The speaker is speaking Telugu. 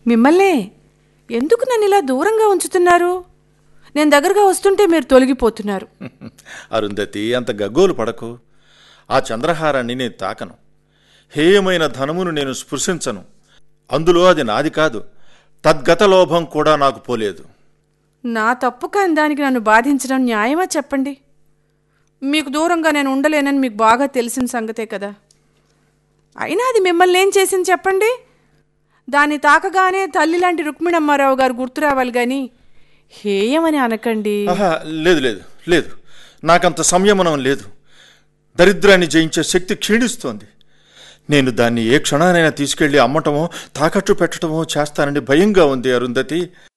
మిమ్మల్నే ఎందుకు నన్ను ఇలా దూరంగా ఉంచుతున్నారు నేను దగ్గరగా వస్తుంటే మీరు తొలగిపోతున్నారు అరుంధతి అంత గగ్గోలు పడకు ఆ చంద్రహారాన్ని నేను తాకను హేయమైన ధనమును నేను స్పృశించను అందులో అది నాది కాదు తద్గత లోభం కూడా నాకు పోలేదు నా తప్పు కాని దానికి నన్ను బాధించడం న్యాయమా చెప్పండి మీకు దూరంగా నేను ఉండలేనని మీకు బాగా తెలిసిన సంగతే కదా అయినా అది మిమ్మల్ని ఏం చేసింది చెప్పండి దాన్ని తాకగానే తల్లి లాంటి రుక్మిణమ్మారావు గారు గుర్తు రావాలి కానీ హేయమని అనకండి ఆహా లేదు లేదు లేదు నాకంత సంయమనం లేదు దరిద్రాన్ని జయించే శక్తి క్షీణిస్తోంది నేను దాన్ని ఏ క్షణానైనా తీసుకెళ్లి అమ్మటమో తాకట్టు పెట్టడమో చేస్తానని భయంగా ఉంది అరుంధతి